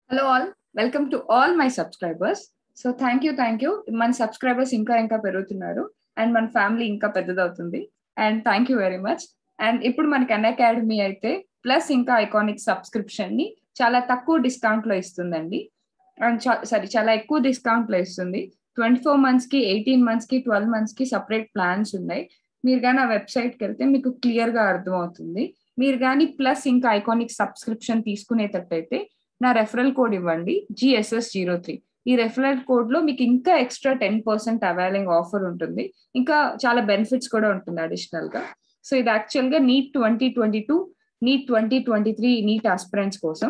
hello all welcome to all my subscribers so thank you thank you మన subscribers ఇంకా ఇంకా పెరుగుతున్నారు and మన ఫ్యామిలీ ఇంకా పెద్దదవుతుంది and thank you very much and ఇప్పుడు మనకి అన్ అకాడమీ అయితే ప్లస్ ఇంకా ఐకానిక్ సబ్స్క్రిప్షన్ ని చాలా తక్కువ డిస్కౌంట్ లో ఇస్తుందండి అండ్ సారీ చాలా ఎక్కువ డిస్కౌంట్ లో ఇస్తుంది ట్వంటీ ఫోర్ మంత్స్ కి ఎయిటీన్ మంత్స్ కి ట్వెల్వ్ మంత్స్ కి సపరేట్ ప్లాన్స్ ఉన్నాయి మీరు కానీ ఆ వెబ్సైట్కి వెళ్తే మీకు క్లియర్ గా అర్థమవుతుంది మీరు కానీ ప్లస్ ఇంకా ఐకానిక్ సబ్స్క్రిప్షన్ తీసుకునేటట్టయితే నా రెఫరల్ కోడ్ ఇవ్వండి జిఎస్ఎస్ జీరో త్రీ ఈ రెఫరల్ కోడ్ లో మీకు ఇంకా extra ten percent availing offer ఉంటుంది ఇంకా చాలా బెనిఫిట్స్ కూడా ఉంటుంది అడిషనల్ గా సో ఇది యాక్చువల్ గా NEET twenty twenty two NEET twenty twenty three NEET aspirants కోసం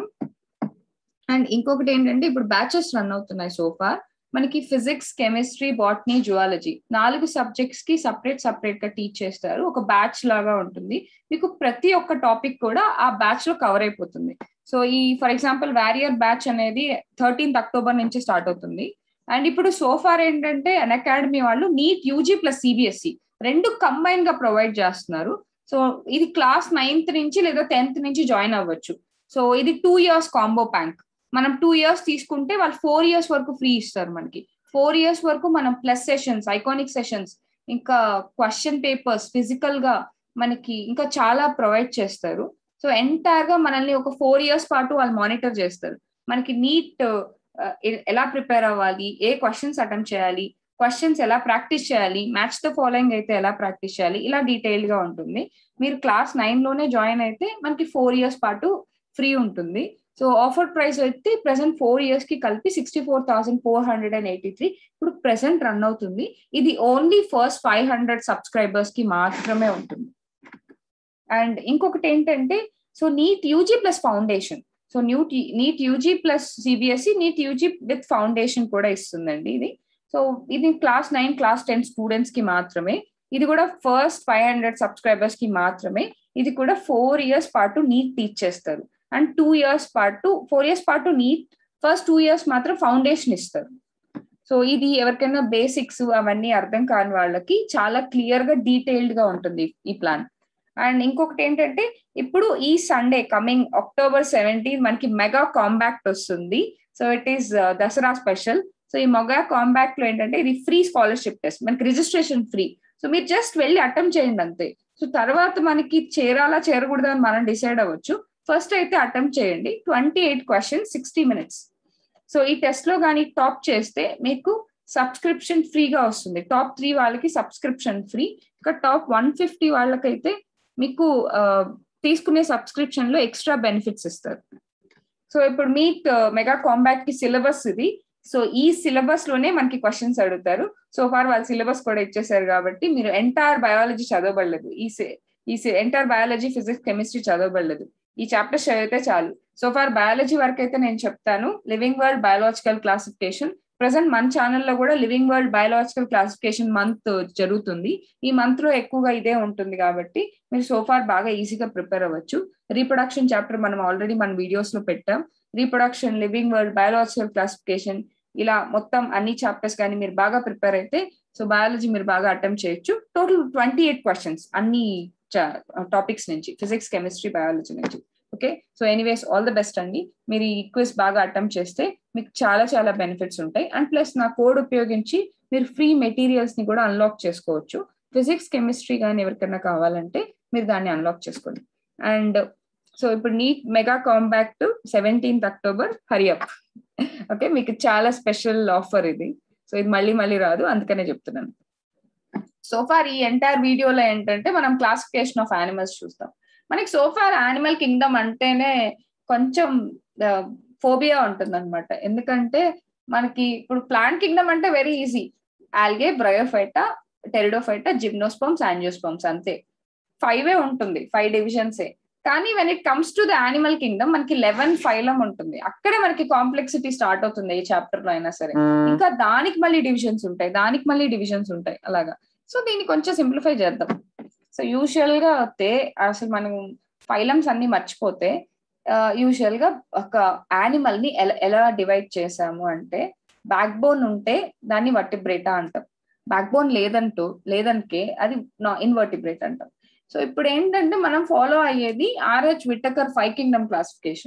అండ్ ఇంకొకటి ఏంటంటే ఇప్పుడు బ్యాచెస్ రన్ అవుతున్నాయి సోఫా మనకి ఫిజిక్స్ కెమిస్ట్రీ బాటనీ జువాలజీ నాలుగు సబ్జెక్ట్స్ కి సపరేట్ సపరేట్ గా టీచ్ చేస్తారు ఒక బ్యాచ్ లాగా ఉంటుంది మీకు ప్రతి ఒక్క టాపిక్ కూడా ఆ బ్యాచ్ లో కవర్ అయిపోతుంది సో ఈ ఫర్ ఎగ్జాంపుల్ వారియర్ బ్యాచ్ అనేది థర్టీన్త్ అక్టోబర్ నుంచి స్టార్ట్ అవుతుంది అండ్ ఇప్పుడు సోఫార్ ఏంటంటే అన్ అకాడమీ వాళ్ళు నీట్ యూజీ ప్లస్ సిబిఎస్ఈ రెండు కంబైన్ గా ప్రొవైడ్ చేస్తున్నారు సో ఇది క్లాస్ నైన్త్ నుంచి లేదా టెన్త్ నుంచి జాయిన్ అవ్వచ్చు సో ఇది టూ ఇయర్స్ కాంబో ప్యాంక్ మనం టూ ఇయర్స్ తీసుకుంటే వాళ్ళు ఫోర్ ఇయర్స్ వరకు ఫ్రీ ఇస్తారు మనకి ఫోర్ ఇయర్స్ వరకు మనం ప్లస్ సెషన్స్ ఐకానిక్ సెషన్స్ ఇంకా క్వశ్చన్ పేపర్స్ ఫిజికల్ గా మనకి ఇంకా చాలా ప్రొవైడ్ చేస్తారు సో ఎంటైర్ గా మనల్ని ఒక ఫోర్ ఇయర్స్ పాటు వాళ్ళు మానిటర్ చేస్తారు మనకి నీట్ ఎలా ప్రిపేర్ అవ్వాలి ఏ క్వశ్చన్స్ అటెంప్ట్ చేయాలి క్వశ్చన్స్ ఎలా ప్రాక్టీస్ చేయాలి మ్యాచ్ ద ఫాలోయింగ్ అయితే ఎలా ప్రాక్టీస్ చేయాలి ఇలా డీటెయిల్ గా ఉంటుంది మీరు క్లాస్ నైన్ లోనే జాయిన్ అయితే మనకి ఫోర్ ఇయర్స్ పాటు ఫ్రీ ఉంటుంది సో ఆఫర్ ప్రైస్ అయితే ప్రెసెంట్ ఫోర్ ఇయర్స్ కి కలిపి sixty four thousand four hundred and eighty three ఇప్పుడు ప్రెసెంట్ రన్ అవుతుంది ఇది only first five hundred subscribers కి మాత్రమే ఉంటుంది అండ్ ఇంకొకటి ఏంటంటే so NEET UG plus foundation so new NEET UG plus CBSE NEET UG with foundation కూడా ఇస్తుందండి ఇది సో ఇది class nine class ten students కి మాత్రమే ఇది కూడా ఫస్ట్ ఫైవ్ హండ్రెడ్ సబ్స్క్రైబర్స్ కి మాత్రమే ఇది కూడా ఫోర్ ఇయర్స్ పాటు నీట్ టీచ్ చేస్తారు అండ్ టూ ఇయర్స్ పాటు ఫోర్ ఇయర్స్ పాటు నీట్ ఫస్ట్ టూ ఇయర్స్ మాత్రం ఫౌండేషన్ ఇస్తారు సో ఇది ఎవరికైనా బేసిక్స్ అవన్నీ అర్థం కాని వాళ్ళకి చాలా క్లియర్ గా డీటెయిల్డ్ గా ఉంటుంది ఈ ప్లాన్ అండ్ ఇంకొకటి ఏంటంటే ఇప్పుడు ఈ సండే కమింగ్ అక్టోబర్ సెవెంటీన్ మనకి మెగా కాంబాక్ట్ వస్తుంది so it is Dussehra special so ఈ మెగా కాంబాక్ట్ లో ఏంటంటే ఇది ఫ్రీ స్కాలర్షిప్ టెస్ట్ మనకి రిజిస్ట్రేషన్ ఫ్రీ సో మీరు జస్ట్ వెళ్ళి అటెంప్ట్ చేయండి అంతే సో తర్వాత మనకి చేరాలా చేరకూడదా అని మనం డిసైడ్ అవ్వచ్చు ఫస్ట్ అయితే అటెంప్ట్ చేయండి twenty eight question sixty minutes so ఈ టెస్ట్ లో కానీ టాప్ చేస్తే మీకు సబ్స్క్రిప్షన్ ఫ్రీగా వస్తుంది టాప్ త్రీ వాళ్ళకి సబ్స్క్రిప్షన్ ఫ్రీ ఇంకా టాప్ వన్ ఫిఫ్టీ వాళ్ళకైతే మీకు తీసుకునే సబ్స్క్రిప్షన్ లో ఎక్స్ట్రా బెనిఫిట్స్ ఇస్తారు సో ఇప్పుడు మీట్ మెగా కాంబాక్ట్ కి సిలబస్ ఇది సో ఈ సిలబస్ లోనే మనకి క్వశ్చన్స్ అడుగుతారు సో ఫార్ వాళ్ళు సిలబస్ కూడా ఇచ్చేసారు కాబట్టి మీరు ఎంటైర్ బయాలజీ చదవబడలేదు ఈ ఈ ఎంటైర్ బయాలజీ ఫిజిక్స్ కెమిస్ట్రీ చదవబడలేదు ఈ చాప్టర్స్ చదివితే చాలు సో ఫార్ బయాలజీ వరకు అయితే నేను చెప్తాను living world biological classification present మన ఛానల్లో కూడా living world biological classification month జరుగుతుంది ఈ మంత్ లో ఎక్కువగా ఇదే ఉంటుంది కాబట్టి మీరు సోఫార్ బాగా ఈజీగా ప్రిపేర్ అవ్వచ్చు రీప్రొడక్షన్ చాప్టర్ మనం ఆల్రెడీ మన వీడియోస్ లో పెట్టాం reproduction living world biological classification ఇలా మొత్తం అన్ని చాప్టర్స్ కానీ మీరు బాగా ప్రిపేర్ అయితే సో బయాలజీ మీరు బాగా అటెంప్ట్ చేయొచ్చు టోటల్ ట్వంటీ ఎయిట్ క్వశ్చన్స్ అన్ని టాపిక్స్ నుంచి ఫిజిక్స్ కెమిస్ట్రీ బయాలజీ నుంచి okay so anyways all the best అండి మీరు ఈ క్విజ్ బాగా అటెంప్ట్ చేస్తే మీకు చాలా చాలా బెనిఫిట్స్ ఉంటాయి అండ్ ప్లస్ నా కోడ్ ఉపయోగించి మీరు ఫ్రీ మెటీరియల్స్ ని కూడా అన్లాక్ చేసుకోవచ్చు ఫిజిక్స్ కెమిస్ట్రీ కానీ ఎవరికైనా కావాలంటే మీరు దాన్ని అన్లాక్ చేసుకోండి అండ్ సో ఇప్పుడు NEET mega combat seventeenth October hurry up okay మీకు చాలా స్పెషల్ ఆఫర్ ఇది సో ఇది మళ్ళీ మళ్ళీ రాదు అందుకనే చెప్తున్నాను సోఫార్ ఈ ఎంటైర్ వీడియోలో ఏంటంటే మనం క్లాసిఫికేషన్ ఆఫ్ యానిమల్స్ చూస్తాం మనకి సోఫార్ యానిమల్ కింగ్డమ్ అంటేనే కొంచెం ఫోబియా ఉంటుంది అనమాట ఎందుకంటే మనకి ఇప్పుడు ప్లాంట్ కింగ్డమ్ అంటే very easy algae bryophyta pteridophyta gymnosperms angiosperms అంతే ఫైవ్ ఉంటుంది ఫైవ్ డివిజన్సే కానీ when it comes to the animal kingdom మనకి లెవెన్ ఫైలం ఉంటుంది అక్కడే మనకి కాంప్లెక్సిటీ స్టార్ట్ అవుతుంది ఏ చాప్టర్ లో అయినా సరే ఇంకా దానికి మళ్ళీ డివిజన్స్ ఉంటాయి దానికి మళ్ళీ డివిజన్స్ ఉంటాయి అలాగా సో దీన్ని కొంచెం సింప్లిఫై చేద్దాం సో యూజువల్ గా అయితే అసలు మనం ఫైలమ్స్ అన్ని మర్చిపోతే యూజువల్ గా ఒక యానిమల్ ని ఎలా ఎలా డివైడ్ చేసాము అంటే బ్యాక్ బోన్ ఉంటే దాన్ని వర్టిబ్రేటా అంటాం బ్యాక్ బోన్ లేదంటూ లేదనికే అది ఇన్వర్టిబ్రేట్ అంటాం సో ఇప్పుడు ఏంటంటే మనం ఫాలో అయ్యేది R H Whittaker five kingdom classification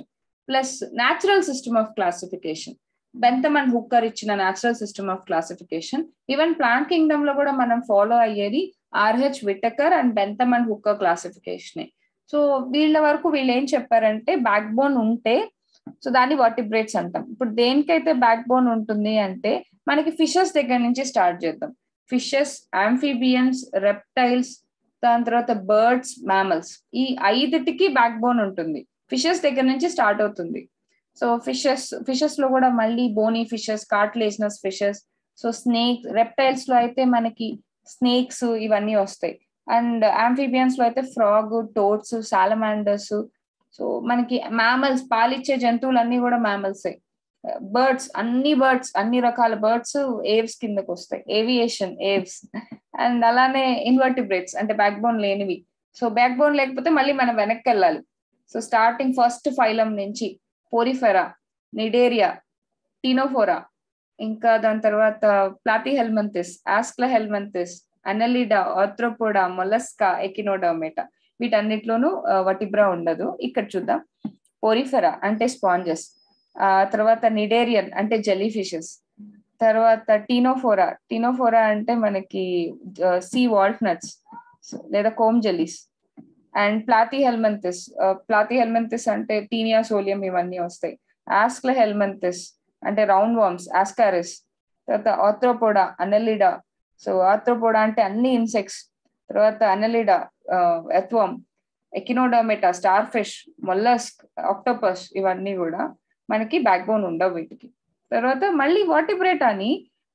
plus natural system of classification Bentham and Hooker ఇచ్చిన natural system of classification even plant kingdom లో కూడా మనం ఫాలో అయ్యేది R H Whittaker and Bentham and Hooker classification so వీళ్ళ వరకు వీళ్ళు ఏం చెప్పారంటే బ్యాక్ బోన్ ఉంటే సో దాన్ని వర్టిబ్రేట్స్ అంటాం ఇప్పుడు దేనికైతే బ్యాక్ బోన్ ఉంటుంది అంటే మనకి ఫిషెస్ దగ్గర నుంచి స్టార్ట్ చేద్దాం ఫిషెస్ ఆంఫిబియన్స్ రెప్టైల్స్ దాని తర్వాత బర్డ్స్ మ్యామల్స్ ఈ ఐదుటికి బ్యాక్ బోన్ ఉంటుంది ఫిషెస్ దగ్గర నుంచి స్టార్ట్ అవుతుంది సో ఫిషెస్ ఫిషెస్ లో కూడా మళ్ళీ bony fishes cartilaginous fishes so snakes reptiles లో అయితే మనకి స్నేక్స్ ఇవన్నీ వస్తాయి అండ్ ఆంఫిబియన్స్ లో అయితే ఫ్రాగ్ టోట్స్ సాలమాండర్స్ సో మనకి మ్యామల్స్ పాలిచ్చే జంతువులు అన్ని కూడా మ్యామల్సే బర్డ్స్ అన్ని బర్డ్స్ అన్ని రకాల బర్డ్స్ ఏవ్స్ కిందకు వస్తాయి ఏవియేషన్ ఏవ్స్ అండ్ అలానే ఇన్వర్టిబ్రేట్స్ అంటే బ్యాక్ బోన్ లేనివి సో బ్యాక్ బోన్ లేకపోతే మళ్ళీ మనం వెనక్కి వెళ్ళాలి సో స్టార్టింగ్ ఫస్ట్ ఫైలం నుంచి పోరిఫెరా నిడేరియా టినోఫోరా ఇంకా దాని తర్వాత platyhelminthes aschelminthes annelida arthropoda mollusca echinodermata వీటన్నిటిలోనూ వటిబ్రా ఉండదు ఇక్కడ చూద్దాం పోరిఫెరా అంటే స్పాంజెస్ ఆ తర్వాత నిడేరియన్ అంటే జెల్లీ ఫిషెస్ తర్వాత టీనోఫోరా టీనోఫోరా అంటే మనకి సీ వాల్ట్నట్స్ లేదా comb jellies and platyhelminthes platyhelminthes అంటే టీనియా సోలియం ఇవన్నీ వస్తాయి ఆస్క్ల హెల్మంతిస్ అంటే రౌండ్ వామ్స్ ఆస్కారిస్ తర్వాత ఆథ్రోపోడా అనలిడా సో ఆథ్రోపోడా అంటే అన్ని ఇన్సెక్ట్స్ తర్వాత అనలిడా ఎత్వం echinodermata starfish mollusc octopus ఇవన్నీ కూడా మనకి బ్యాక్ బోన్ ఉండవు వీటికి తర్వాత మళ్ళీ వాటిబ్రేట్ అని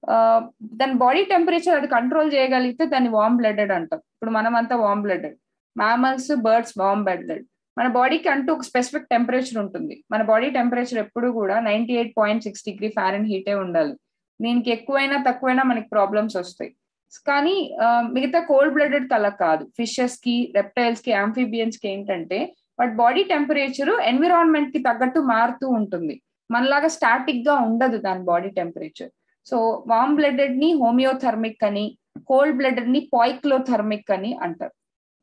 దాని బాడీ టెంపరేచర్ అది కంట్రోల్ చేయగలిగితే దాన్ని వామ్ బ్లడెడ్ అంటాం ఇప్పుడు మనం అంతా warm blooded mammals birds warm blooded మన బాడీకి అంటూ ఒక స్పెసిఫిక్ టెంపరేచర్ ఉంటుంది మన బాడీ టెంపరేచర్ ఎప్పుడు కూడా ninety eight point six degree ఫ్యారెన్ హీటే ఉండాలి దీనికి ఎక్కువైనా తక్కువైనా మనకి ప్రాబ్లమ్స్ వస్తాయి కానీ మిగతా కోల్డ్ బ్లడెడ్ కల కాదు ఫిషెస్ కి రెప్టైల్స్ కి ఆంఫిబియన్స్ కి ఏంటంటే వాటి బాడీ టెంపరేచర్ ఎన్విరాన్మెంట్ కి తగ్గట్టు మారుతూ ఉంటుంది మనలాగా స్టాటిక్ గా ఉండదు దాని body temperature so warm blooded ని హోమియోథర్మిక్ అని కోల్డ్ బ్లడెడ్ ని పాయిక్లోథర్మిక్ అని అంటారు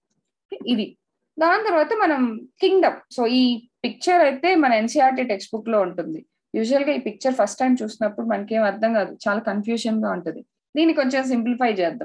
ఇది దాని తర్వాత మనం కింగ్డమ్ సో ఈ పిక్చర్ అయితే మన ఎన్సీఆర్టీ టెక్స్ట్ బుక్ లో ఉంటుంది యూజువల్ గా ఈ పిక్చర్ ఫస్ట్ టైం చూసినప్పుడు మనకి ఏం అర్థం కాదు చాలా కన్ఫ్యూజన్ గా ఉంటుంది దీన్ని కొంచెం సింప్లిఫై చేద్దాం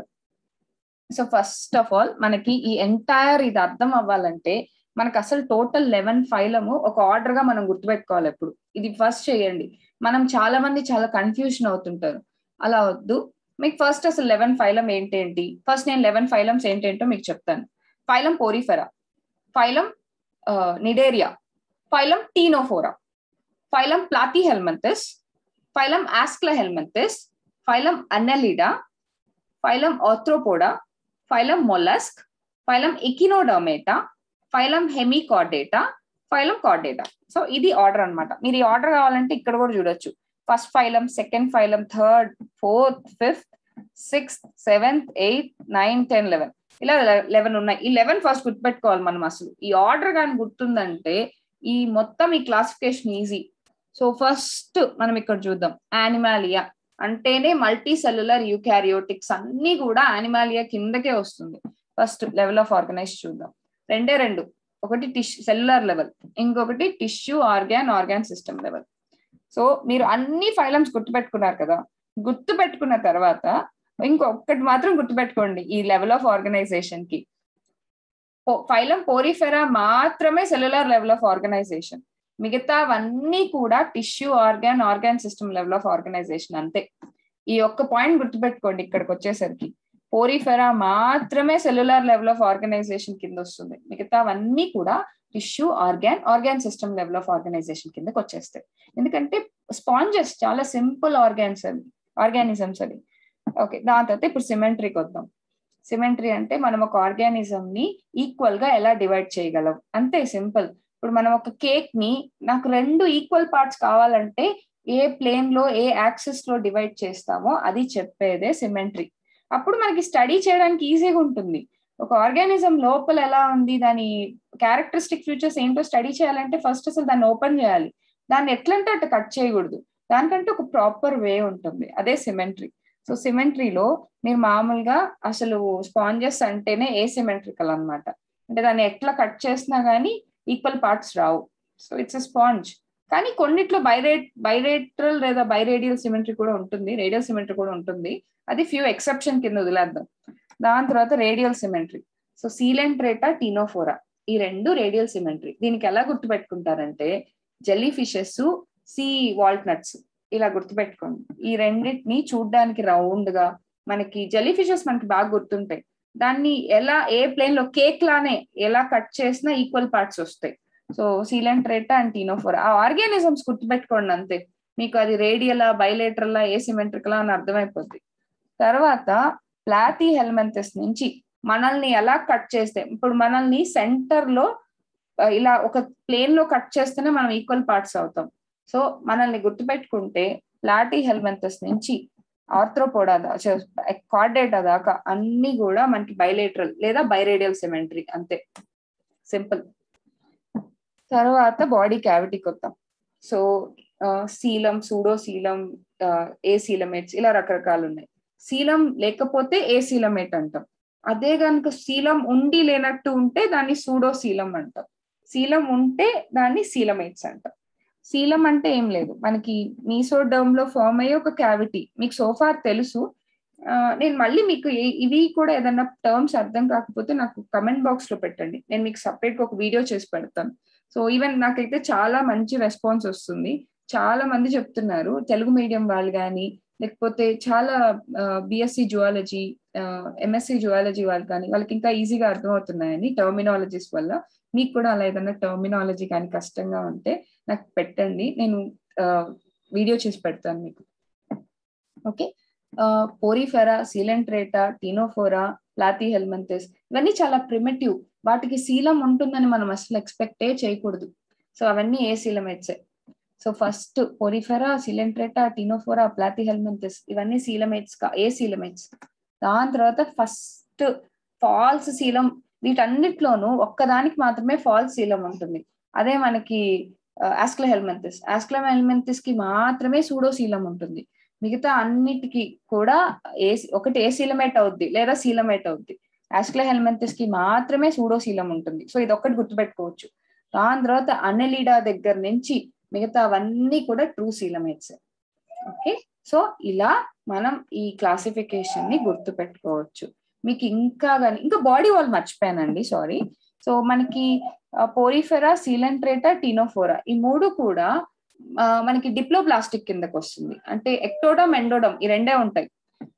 సో ఫస్ట్ ఆఫ్ ఆల్ మనకి ఈ ఎంటైర్ ఇది అర్థం అవ్వాలంటే మనకు అసలు టోటల్ లెవెన్ ఫైలము ఒక ఆర్డర్ గా మనం గుర్తుపెట్టుకోవాలి ఎప్పుడు ఇది ఫస్ట్ చేయండి మనం చాలా మంది చాలా కన్ఫ్యూజన్ అవుతుంటారు అలా వద్దు మీకు ఫస్ట్ అసలు లెవెన్ ఫైలం ఏంటేంటి ఫస్ట్ నేను లెవెన్ ఫైలమ్స్ ఏంటేంటో మీకు చెప్తాను phylum porifera phylum cnidaria phylum ctenophora phylum platyhelminthes phylum aschelminthes phylum annelida phylum arthropoda phylum mollusc phylum echinodermata phylum hemichordata phylum chordata so ఇది order అనమాట మీరు ఈ order కావాలంటే ఇక్కడ కూడా చూడొచ్చు first phylum second phylum third fourth fifth sixth seventh eighth nine ten eleven ఇలా eleven ఉన్నాయి ఈ లెవెన్ ఫస్ట్ గుర్తుపెట్టుకోవాలి మనం అసలు ఈ ఆర్డర్ కానీ గుర్తుందంటే ఈ మొత్తం ఈ క్లాసిఫికేషన్ ఈజీ సో ఫస్ట్ మనం ఇక్కడ చూద్దాం యానిమాలియా అంటేనే మల్టీ సెల్యులర్ యూకారియోటిక్స్ అన్ని కూడా యానిమాలియా కిందకే వస్తుంది ఫస్ట్ లెవెల్ ఆఫ్ ఆర్గనైజ్ చూద్దాం రెండే రెండు ఒకటి టిష్ సెల్యులర్ లెవెల్ ఇంకొకటి tissue organ organ system level so మీరు అన్ని ఫైలమ్స్ గుర్తుపెట్టుకున్నారు కదా గుర్తు పెట్టుకున్న తర్వాత ఇంకొకటి మాత్రం గుర్తుపెట్టుకోండి ఈ లెవెల్ ఆఫ్ ఆర్గనైజేషన్ కి ఫైలం పోరిఫెరా మాత్రమే సెల్యులర్ లెవెల్ ఆఫ్ ఆర్గనైజేషన్ మిగతావన్నీ కూడా tissue organ organ system level of organization అంతే ఈ ఒక్క పాయింట్ గుర్తుపెట్టుకోండి ఇక్కడికి వచ్చేసరికి పోరిఫెరా మాత్రమే సెల్యులర్ లెవెల్ ఆఫ్ ఆర్గనైజేషన్ కింద వస్తుంది మిగతావన్నీ కూడా tissue organ organ system level of organization కిందకి వచ్చేస్తాయి ఎందుకంటే స్పాంజెస్ చాలా సింపుల్ ఆర్గాన్స్ అవి ఆర్గానిజమ్స్ అవి ఓకే దాని తర్వాత ఇప్పుడు సిమెంట్రీకి వద్దాం సిమెంట్రీ అంటే మనం ఒక ఆర్గానిజం ని ఈక్వల్ గా ఎలా డివైడ్ చేయగలం అంతే సింపుల్ ఇప్పుడు మనం ఒక కేక్ ని నాకు రెండు ఈక్వల్ పార్ట్స్ కావాలంటే ఏ ప్లేన్ లో ఏ యాక్సిస్ లో డివైడ్ చేస్తామో అది చెప్పేదే సిమెంట్రీ అప్పుడు మనకి స్టడీ చేయడానికి ఈజీగా ఉంటుంది ఒక ఆర్గానిజం లోపల ఎలా ఉంది దాని క్యారెక్టరిస్టిక్ ఫ్యూచర్స్ ఏంటో స్టడీ చేయాలంటే ఫస్ట్ అసలు దాన్ని ఓపెన్ చేయాలి దాన్ని ఎట్లంటే అట్లా కట్ చేయకూడదు దానికంటే ఒక ప్రాపర్ వే ఉంటుంది అదే సిమెంట్రీ సో సిమెంట్రీలో మీరు మామూలుగా అసలు స్పాంజెస్ అంటేనే ఏ సిమెంట్రికల్ అనమాట అంటే దాన్ని ఎట్లా కట్ చేసినా గానీ ఈక్వల్ పార్ట్స్ రావు సో ఇట్స్ ఎ స్పాంజ్ కానీ కొన్నిట్లో బైరేట్ బైరేట్రల్ లేదా బైరేడియల్ సిమెట్రీ కూడా ఉంటుంది రేడియల్ సిమెట్రీ కూడా ఉంటుంది అది ఫ్యూ ఎక్సెప్షన్ కింద వదిలేద్దాం దాని తర్వాత radial symmetry so coelenterata ctenophora ఈ రెండు రేడియల్ సిమెట్రీ దీనికి ఎలా గుర్తుపెట్టుకుంటారంటే జెల్లీ ఫిషెస్ సీ వాల్ట్నట్స్ ఇలా గుర్తుపెట్టుకోండి ఈ రెండింటిని చూడడానికి రౌండ్ గా మనకి జెల్లీ ఫిషెస్ మనకి బాగా గుర్తుంటాయి దాన్ని ఎలా ఏ ప్లేన్ లో కేక్ లానే ఎలా కట్ చేసినా ఈక్వల్ పార్ట్స్ వస్తాయి సో సీలెంట్రేటా అండ్ టీనోఫోరా ఆ ఆర్గానిజమ్స్ గుర్తుపెట్టుకోండి అంతే మీకు అది రేడియలా బైలేటరలా ఏ సిమెట్రికలా అని అర్థమైపోద్ది తర్వాత ప్లాటీ హెల్మెంథెస్ నుంచి మనల్ని ఎలా కట్ చేస్తే ఇప్పుడు మనల్ని సెంటర్ లో ఇలా ఒక ప్లేన్ లో కట్ చేస్తేనే మనం ఈక్వల్ పార్ట్స్ అవుతాం సో మనల్ని గుర్తుపెట్టుకుంటే ప్లాటీ హెల్మెంథస్ నుంచి ఆర్థ్రోపోడా కార్డేటా దాకా అన్ని కూడా మనకి బైలేటరల్ లేదా బైరేడియల్ సిమెంట్రీ అంతే సింపుల్ తర్వాత బాడీ క్యావిటీకి వద్దాం సో సీలం సూడో సీలం ఏ సీలమేట్స్ ఇలా రకరకాలు ఉన్నాయి శీలం లేకపోతే ఏ శీలమేట్ అంటాం అదే కనుక శీలం ఉండి లేనట్టు ఉంటే దాన్ని సూడో శీలం అంటాం శీలం ఉంటే దాన్ని శీలమేట్స్ అంటాం శీలం అంటే ఏం లేదు మనకి మీసోడర్మ్ లో ఫామ్ అయ్యే ఒక క్యావిటీ మీకు సోఫార్ తెలుసు నేను మళ్ళీ మీకు ఇవి కూడా ఏదన్నా టర్మ్స్ అర్థం కాకపోతే నాకు కమెంట్ బాక్స్ లో పెట్టండి నేను మీకు సపరేట్ ఒక వీడియో చేసి పెడతాను సో ఈవెన్ నాకైతే చాలా మంచి రెస్పాన్స్ వస్తుంది చాలా మంది చెప్తున్నారు తెలుగు మీడియం వాళ్ళు కానీ లేకపోతే చాలా బిఎస్సి జువాలజీ ఎంఎస్సి జువాలజీ వాళ్ళు కానీ వాళ్ళకి ఇంకా ఈజీగా అర్థమవుతున్నాయని టర్మినాలజీస్ వల్ల మీకు కూడా అలా ఏదైనా టర్మినాలజీ కానీ కష్టంగా ఉంటే నాకు పెట్టండి నేను వీడియో చేసి పెడతాను మీకు okay porifera coelenterata ctenophora platyhelminthes ఇవన్నీ చాలా ప్రిమిటివ్ వాటికి శీలం ఉంటుందని మనం అసలు ఎక్స్పెక్టే చేయకూడదు సో అవన్నీ ఏ శీలమేట్సే so first porifera coelenterata ctenophora platyhelminthes ఇవన్నీ సీలమేట్స్ ఏ సీలమేట్స్ దాని తర్వాత ఫస్ట్ ఫాల్స్ శీలం వీటన్నిటిలోనూ ఒక్కదానికి మాత్రమే ఫాల్స్ శీలం ఉంటుంది అదే మనకి ఆస్క్ల హెల్మెంతిస్ ఆస్క్ల హెల్మెంతిస్ కి మాత్రమే సూడో శీలం ఉంటుంది మిగతా అన్నిటికి కూడా ఏ ఒకటి ఏ శీలమేట్ అవుద్ది లేదా శీలమేట్ అవుద్ది ఆస్క్ల హెల్మెంతిస్ కి మాత్రమే సూడో శీలం ఉంటుంది సో ఇది ఒక్కటి గుర్తుపెట్టుకోవచ్చు దాని తర్వాత అనెలిడా దగ్గర నుంచి మిగతా అవన్నీ కూడా ట్రూ సీలమేట్స్ ఓకే సో ఇలా మనం ఈ క్లాసిఫికేషన్ ని గుర్తు పెట్టుకోవచ్చు మీకు ఇంకా కానీ ఇంకా బాడీ వాల్ మర్చిపోయానండి సారీ సో మనకి పోరిఫెరా సీలెంట్రేటా టీనోఫోరా ఈ మూడు కూడా మనకి డిప్లోప్లాస్టిక్ కిందకు వస్తుంది అంటే ఎక్టోడమ్ ఎండోడమ్ ఈ రెండే ఉంటాయి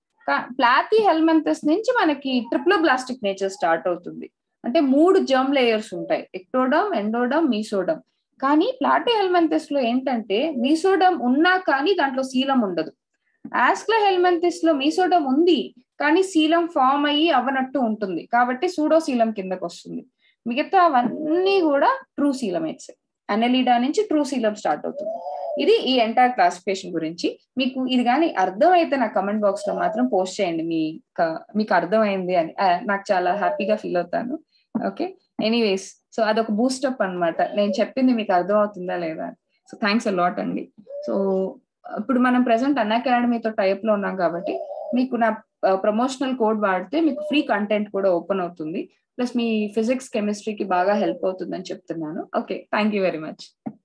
ప్లాతి హెల్మెంతస్ నుంచి మనకి ట్రిప్లోబ్లాస్టిక్ నేచర్ స్టార్ట్ అవుతుంది అంటే మూడు జర్మ్ లేయర్స్ ఉంటాయి ఎక్టోడమ్ ఎండోడమ్ మీసోడమ్ కానీ ప్లాటి హెల్మెంతిస్ లో ఏంటంటే మీసోడమ్ ఉన్నా కానీ దాంట్లో శీలం ఉండదు ఆస్క్ల హెల్మెంతిస్ లో మీసోడమ్ ఉంది కానీ శీలం ఫామ్ అయ్యి అవనట్టు ఉంటుంది కాబట్టి సూడో శీలం కిందకు వస్తుంది మిగతా అవన్నీ కూడా ట్రూ శీలమేట్స్ అనెలిడా నుంచి ట్రూ శీలం స్టార్ట్ అవుతుంది ఇది ఈ ఎంటైర్ క్లాసిఫికేషన్ గురించి మీకు ఇది కానీ అర్థమైతే నా కమెంట్ బాక్స్ లో మాత్రం పోస్ట్ చేయండి మీ మీకు అర్థమైంది అని నాకు చాలా హ్యాపీగా ఫీల్ అవుతాను ఓకే ఎనీవేస్ సో అదొక బూస్టప్ అనమాట నేను చెప్పింది మీకు అర్థం అవుతుందా లేదా సో థ్యాంక్స్ అ లాట్ అండి సో ఇప్పుడు మనం ప్రెసెంట్ అన్ అకాడమీతో టైప్ లో ఉన్నాం కాబట్టి మీకు నా ప్రమోషనల్ కోడ్ వాడితే మీకు ఫ్రీ కంటెంట్ కూడా ఓపెన్ అవుతుంది ప్లస్ మీ ఫిజిక్స్ కెమిస్ట్రీకి బాగా హెల్ప్ అవుతుందని చెప్తున్నాను okay thank you very much